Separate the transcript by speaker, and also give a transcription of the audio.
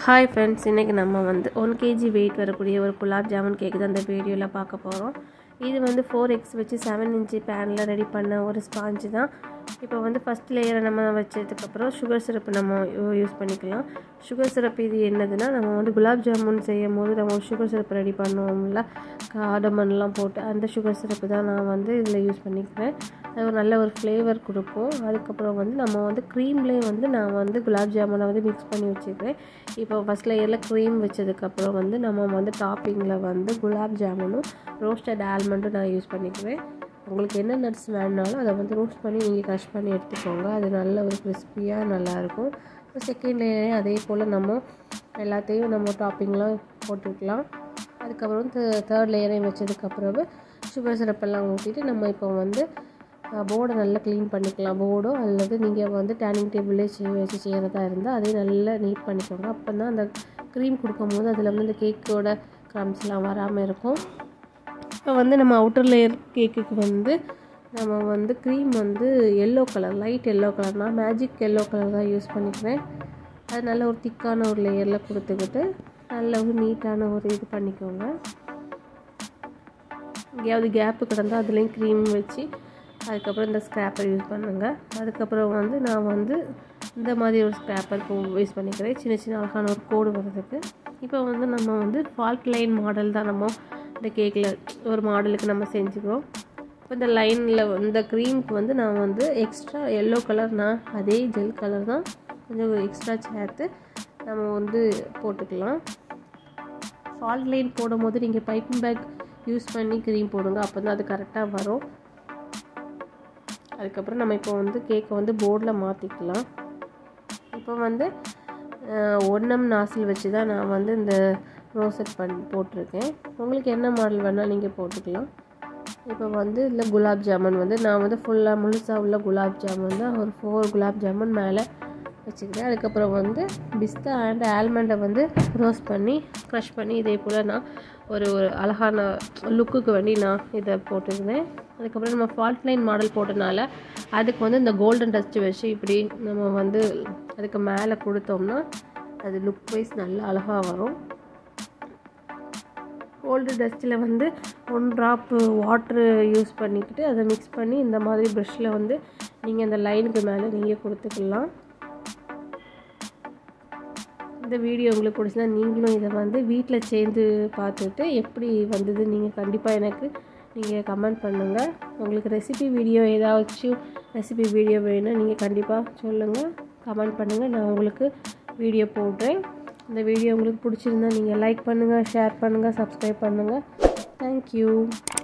Speaker 1: hi friends இன்றைக்கி நம்ம வந்து ஒன் கேஜி வெயிட் வரக்கூடிய ஒரு குலாப் ஜாமுன் கேக் தான் அந்த வீடியோவில் பார்க்க போகிறோம் இது வந்து ஃபோர் எக்ஸ் வச்சு செவன் இன்ச்சு பேனில் ரெடி பண்ண ஒரு ஸ்பாஞ்சு தான் இப்போ வந்து ஃபஸ்ட் லேயரை நம்ம வச்சதுக்கப்புறம் சுகர் சிரப் நம்ம யூஸ் பண்ணிக்கலாம் சுகர் சிரப் இது என்னதுன்னா நம்ம வந்து குலாப் ஜாமுன் செய்யும் போது நம்ம சுகர் சிரப் ரெடி பண்ணுவோம்ல காடமன்லாம் போட்டு அந்த சுகர் சிரப்பு தான் நான் வந்து இதில் யூஸ் பண்ணிக்கிறேன் அது ஒரு நல்ல ஒரு ஃப்ளேவர் கொடுக்கும் அதுக்கப்புறம் வந்து நம்ம வந்து க்ரீம்லேயே வந்து நான் வந்து குலாப் ஜாமுனை வந்து மிக்ஸ் பண்ணி வச்சுக்கிறேன் இப்போ ஃபஸ்ட் லேயரில் க்ரீம் வச்சதுக்கப்புறம் வந்து நம்ம வந்து டாப்பிங்கில் வந்து குலாப் ஜாமுனும் ரோஸ்டட் ஆல்மண்டும் நான் யூஸ் பண்ணிக்குவேன் உங்களுக்கு என்ன நட்ஸ் வேணுனாலும் அதை வந்து ரோஸ்ட் பண்ணி நீங்கள் க்ரஷ் பண்ணி எடுத்துக்கோங்க அது நல்ல ஒரு கிறிஸ்பியாக நல்லாயிருக்கும் இப்போ செகண்ட் லேயரே அதே போல் நம்ம எல்லாத்தையும் நம்ம டாப்பிங்லாம் போட்டுக்கலாம் அதுக்கப்புறம் தேர்ட் லேயரையும் வச்சதுக்கப்புறம் சுகர் சிரப்பெல்லாம் ஊற்றிட்டு நம்ம இப்போ வந்து போர்டை நல்லா க்ளீன் பண்ணிக்கலாம் போர்டோ அல்லது நீங்கள் வந்து டேனிங் டேபிளே வச்சு செய்கிறதா இருந்தால் அதையும் நல்லா நீட் பண்ணிக்கோங்க அப்போ தான் அந்த க்ரீம் கொடுக்கும்போது அதில் வந்து இந்த கேக்கோட க்ரம்ஸ்லாம் வராமல் இருக்கும் இப்போ வந்து நம்ம அவுட்டர் லேயர் கேக்குக்கு வந்து நம்ம வந்து க்ரீம் வந்து எல்லோ கலர் லைட் எல்லோ கலர்னால் மேஜிக் எல்லோ கலர் தான் யூஸ் பண்ணிக்கிறேன் அது நல்ல ஒரு திக்கான ஒரு லேயரில் கொடுத்துக்கிட்டு நல்ல ஒரு நீட்டான ஒரு இது பண்ணிக்கோங்க எங்கேயாவது கேப்பு கிடந்தால் அதுலேயும் க்ரீம் வச்சு அதுக்கப்புறம் இந்த ஸ்க்ராப்பர் யூஸ் பண்ணுங்கள் அதுக்கப்புறம் வந்து நான் வந்து இந்த மாதிரி ஒரு ஸ்க்ராப்பர் யூஸ் பண்ணிக்கிறேன் சின்ன சின்ன அழகான ஒரு கோடு வர்றதுக்கு இப்போ வந்து நம்ம வந்து ஃபால்ட் லைன் மாடல் தான் நம்ம இந்த கேக்கில் ஒரு மாடலுக்கு நம்ம செஞ்சுக்கிறோம் இப்போ இந்த லைனில் இந்த க்ரீமுக்கு வந்து நான் வந்து எக்ஸ்ட்ரா எல்லோ கலர் நான் அதே ஜெல் கலர் தான் கொஞ்சம் எக்ஸ்ட்ரா சேர்த்து நம்ம வந்து போட்டுக்கலாம் ஃபால்ட் லைன் போடும் போது நீங்கள் பைப்பிங் பேக் யூஸ் பண்ணி க்ரீம் போடுங்க அப்போ தான் அது கரெக்டாக வரும் அதுக்கப்புறம் நம்ம இப்போ வந்து கேக்கை வந்து போர்டில் மாற்றிக்கலாம் இப்போ வந்து ஒன்னம் நாசில் வச்சு தான் நான் வந்து இந்த ரோசட் பண் போட்டிருக்கேன் உங்களுக்கு என்ன மாடல் வேணால் நீங்கள் போட்டுக்கலாம் இப்போ வந்து இதில் குலாப் ஜாமுன் வந்து நான் வந்து ஃபுல்லாக முழுசாக உள்ள குலாப் ஜாமுன் தான் ஒரு ஃபோர் குலாப் ஜாமுன் மேலே வச்சுக்கிறேன் அதுக்கப்புறம் வந்து பிஸ்தா அண்ட் ஆல்மண்டை வந்து ரோஸ்ட் பண்ணி க்ரஷ் பண்ணி இதே போல் நான் ஒரு ஒரு அழகான லுக்குக்கு வேண்டி நான் இதை போட்டுக்கிறேன் அதுக்கப்புறம் நம்ம ஃபால்ட் லைன் மாடல் போட்டனால அதுக்கு வந்து இந்த கோல்டன் டஸ்ட்டு வச்சு இப்படி நம்ம வந்து அதுக்கு மேலே கொடுத்தோம்னா அது லுக் வைஸ் நல்லா அழகாக வரும் கோல்டு டஸ்ட்டில் வந்து ஒன் ட்ராப்பு வாட்ரு யூஸ் பண்ணிக்கிட்டு அதை மிக்ஸ் பண்ணி இந்த மாதிரி ப்ரெஷ்ஷில் வந்து நீங்கள் அந்த லைனுக்கு மேலே நீங்கள் கொடுத்துக்கலாம் இந்த வீடியோ உங்களுக்கு பிடிச்சா நீங்களும் இதை வந்து வீட்டில் சேர்ந்து பார்த்துட்டு எப்படி வந்தது நீங்கள் கண்டிப்பாக எனக்கு நீங்கள் கமெண்ட் பண்ணுங்கள் உங்களுக்கு ரெசிபி வீடியோ ஏதாச்சும் ரெசிபி வீடியோ வேணும் நீங்கள் கண்டிப்பாக சொல்லுங்கள் கமெண்ட் பண்ணுங்கள் நான் உங்களுக்கு வீடியோ போடுறேன் இந்த வீடியோ உங்களுக்கு பிடிச்சிருந்தா நீங்கள் லைக் பண்ணுங்கள் ஷேர் பண்ணுங்கள் சப்ஸ்கிரைப் பண்ணுங்கள் தேங்க்யூ